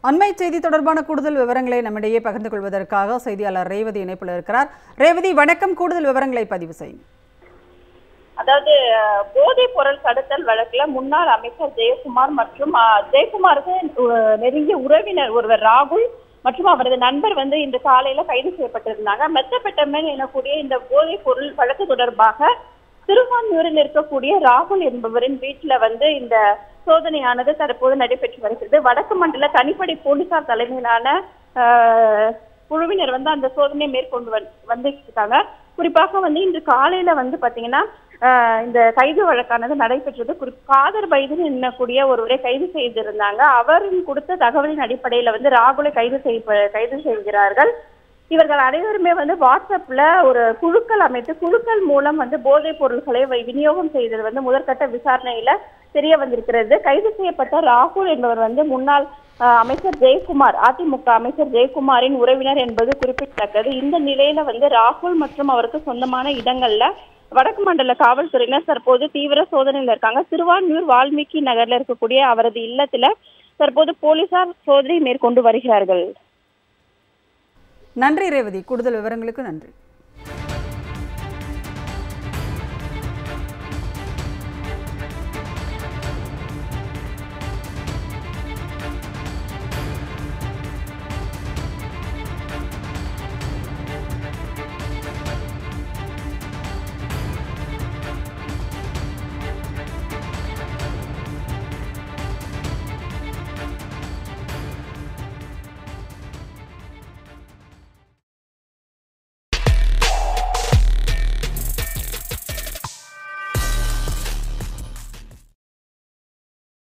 அண்மை செய்தி தொடர்பான கூடுதல் விவரங்களை நம்மிடையே பகிர்ந்து கொள்வதற்காக செய்தியாளர் ரேவதி இணைப்பில் இருக்கிறார் ரேவதி வணக்கம் கூடுதல் விவரங்களை பதிவு செய்யும் அதாவது அஹ், போதைப் பொருள் கடத்தல் வழக்குல முன்னாள் அமைச்சர் ஜெயக்குமார் மற்றும் அஹ், ஜெயக்குமாருக்கு அஹ், நெருங்கிய உறவினர் ஒருவர் ராகுல் மற்றும் அவரது நண்பர் வந்து இன்று காலையில கைது செய்யப்பட்டிருந்தாங்க மெத்தப்பெட்டமைன் எனக்கூடிய இந்த போதைப் பொருள் வழக்கு தொடர்பாக திருவான்மியூரில் இருக்கக்கூடிய ராகுல் என்பவரின் வீட்டுல வந்து இந்த சோதனையானது தற்போது நடைபெற்று வருகிறது வடக்கு மண்டல தனிப்படை போலீசார் தலைமையிலான அஹ், குழுவினர் வந்து அந்த சோதனையை மேற்கொண்டு வந்து வந்துருக்காங்க குறிப்பாக வந்து இன்று காலையில வந்து பாத்தீங்கன்னா ஆஹ் இந்த கைது வழக்கானது நடைபெற்றது குறி காதர் பைதன் என்னக்கூடிய ஒருவரை கைது செய்திருந்தாங்க அவரின் கொடுத்த தகவலின் அடிப்படையில வந்து ராகுலை கைது செய்ய கைது செய்கிறார்கள் இவர்கள் அனைவருமே வந்து வாட்ஸ்அப்ல ஒரு குழுக்கள் அமைத்து குழுக்கள் மூலம் வந்து போதைப் பொருள்களை வை- விநியோகம் செய்தது வந்து முதற்கட்ட விசாரணையில தெரிய வந்திருக்கிறது கைது செய்யப்பட்ட ராகுல் என்பவர் வந்து முன்னாள் ஆஹ், அமைச்சர் ஜெயக்குமார் அதிமுக அமைச்சர் ஜெயக்குமாரின் உறவினர் என்பது குறிப்பிடத்தக்கது இந்த நிலையில வந்து ராகுல் மற்றும் அவருக்கு சொந்தமான இடங்கள்ல வடக்கு மண்டல காவல்துறையினர் தற்போது தீவிர சோதனையில் இருக்காங்க திருவான்மியூர் வால்மீகி நகர்ல இருக்கக்கூடிய அவரது இல்லத்துல தற்போது போலீசார் சோதனை மேற்கொண்டு வருகிறார்கள் நன்றி ரேவதி கூடுதல் விவரங்களுக்கு நன்றி